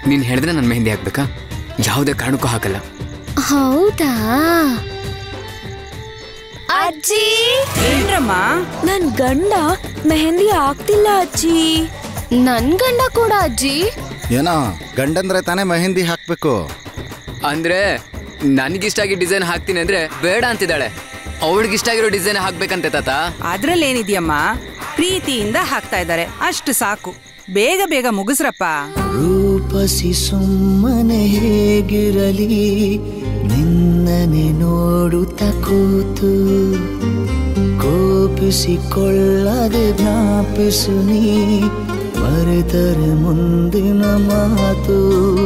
ನೀನ್ ಹೇಳಿದ್ರೆ ನಾನು ಮೆಹಂದಿ ಹಾಕ್ಬೇಕಾ ಯಾವುದೇ ಕಾರಣಕ್ಕೂ ಹಾಕಲ್ಲ ಹೌದಾ ಅಜ್ಜಿ ಏನ್ರಮ್ಮ ನನ್ ಗಂಡ ಮೆಹಂದಿ ಆಗ್ತಿಲ್ಲ ಅಜ್ಜಿ ನನ್ ಗಂಡ ಕೂಡ ಅಜ್ಜಿ ಏನೋ ಗಂಡಂದ್ರೆ ತಾನೇ ಮೆಹಂದಿ ಹಾಕ್ಬೇಕು ಅಂದ್ರೆ ನನಗಿಷ್ಟ ಆಗಿ ಡಿಸೈನ್ ಹಾಕ್ತೀನಿ ಅಂದ್ರೆ ಬೇಡ ಅಂತಿದ್ದಾಳೆ ಅವಳಿಗಿಷ್ಟ ಆಗಿರೋ ಡಿಸೈನ್ ಹಾಕ್ಬೇಕಂತೆ ತಾತ ಅದ್ರಲ್ಲೇನಿದ್ಯಮ್ಮ ಪ್ರೀತಿಯಿಂದ ಹಾಕ್ತಾ ಇದ್ದಾರೆ ಅಷ್ಟು ಸಾಕು ಬೇಗ ಬೇಗ ಮುಗಿಸ್ರಪ್ಪ ರೂಪಸಿ ಸುಮ್ಮನೆ ಹೇಗಿರಲಿ ನಿನ್ನನೆ ನೋಡುತ್ತ ಕೂತು ಕೋಪಿಸಿಕೊಳ್ಳದೆ ಜ್ಞಾಪಿಸು ನೀ ಮರೆತರೆ ಮುಂದಿನ ಮಾತು